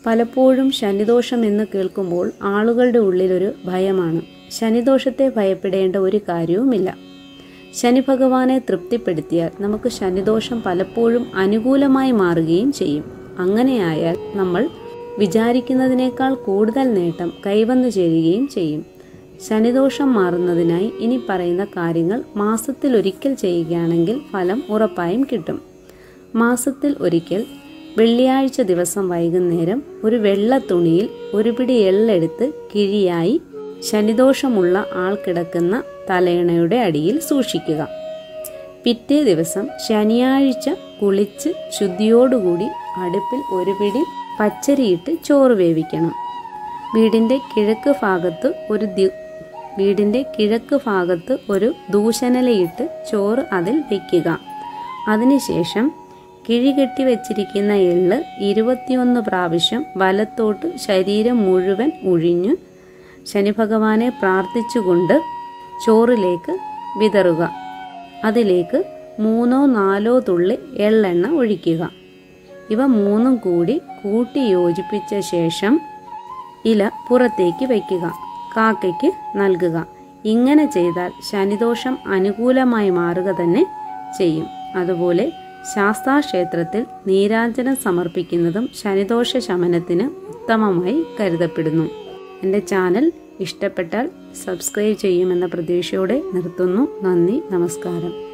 പലപ്പോഴും ശനിദോഷം എന്ന് കേൾക്കുമ്പോൾ ആളുകളുടെ ഉള്ളിലൊരു ഭയമാണ് ശനിദോഷത്തെ ഭയപ്പെടേണ്ട ഒരു കാര്യവുമില്ല ശനി ഭഗവാനെ തൃപ്തിപ്പെടുത്തിയാൽ നമുക്ക് ശനിദോഷം പലപ്പോഴും അനുകൂലമായി മാറുകയും ചെയ്യും അങ്ങനെയായാൽ നമ്മൾ വിചാരിക്കുന്നതിനേക്കാൾ കൂടുതൽ നേട്ടം കൈവന്നു ചേരുകയും ചെയ്യും ശനിദോഷം മാറുന്നതിനായി ഇനി പറയുന്ന കാര്യങ്ങൾ മാസത്തിൽ ഒരിക്കൽ ചെയ്യുകയാണെങ്കിൽ ഫലം ഉറപ്പായും കിട്ടും മാസത്തിൽ ഒരിക്കൽ വെള്ളിയാഴ്ച ദിവസം വൈകുന്നേരം ഒരു വെള്ള തുണിയിൽ ഒരു പിടി എള്ളെടുത്ത് കിഴിയായി ശനിദോഷമുള്ള ആൾ കിടക്കുന്ന തലയിണയുടെ അടിയിൽ സൂക്ഷിക്കുക പിറ്റേ ദിവസം ശനിയാഴ്ച കുളിച്ച് ശുദ്ധിയോടുകൂടി അടുപ്പിൽ ഒരു പിടി പച്ചരിയിട്ട് ചോറ് വേവിക്കണം വീടിന്റെ കിഴക്ക് ഭാഗത്ത് ഒരു ദി- വീടിന്റെ കിഴക്ക് ഭാഗത്ത് ഒരു ദൂഷണലയിട്ട് ചോറ് അതിൽ വെക്കുക അതിനുശേഷം കിഴി കെട്ടി വെച്ചിരിക്കുന്ന എള്ള് ഇരുപത്തിയൊന്ന് പ്രാവശ്യം വലത്തോട്ട് ശരീരം മുഴുവൻ ഒഴിഞ്ഞ് ശനിഭഗവാനെ പ്രാർത്ഥിച്ചുകൊണ്ട് ചോറിലേക്ക് വിതറുക അതിലേക്ക് മൂന്നോ നാലോ തുള്ളി എള്ളെണ്ണ ഒഴിക്കുക ഇവ മൂന്നും കൂടി കൂട്ടി യോജിപ്പിച്ച ശേഷം ഇല പുറത്തേക്ക് വയ്ക്കുക കാക്കയ്ക്ക് നൽകുക ഇങ്ങനെ ചെയ്താൽ ശനിദോഷം അനുകൂലമായി മാറുക തന്നെ ചെയ്യും അതുപോലെ ശാസ്താക്ഷേത്രത്തിൽ നീരാഞ്ജനം സമർപ്പിക്കുന്നതും ശനിദോഷ ശമനത്തിന് ഉത്തമമായി കരുതപ്പെടുന്നു എൻ്റെ ചാനൽ ഇഷ്ടപ്പെട്ടാൽ സബ്സ്ക്രൈബ് ചെയ്യുമെന്ന പ്രതീക്ഷയോടെ നിർത്തുന്നു നന്ദി നമസ്കാരം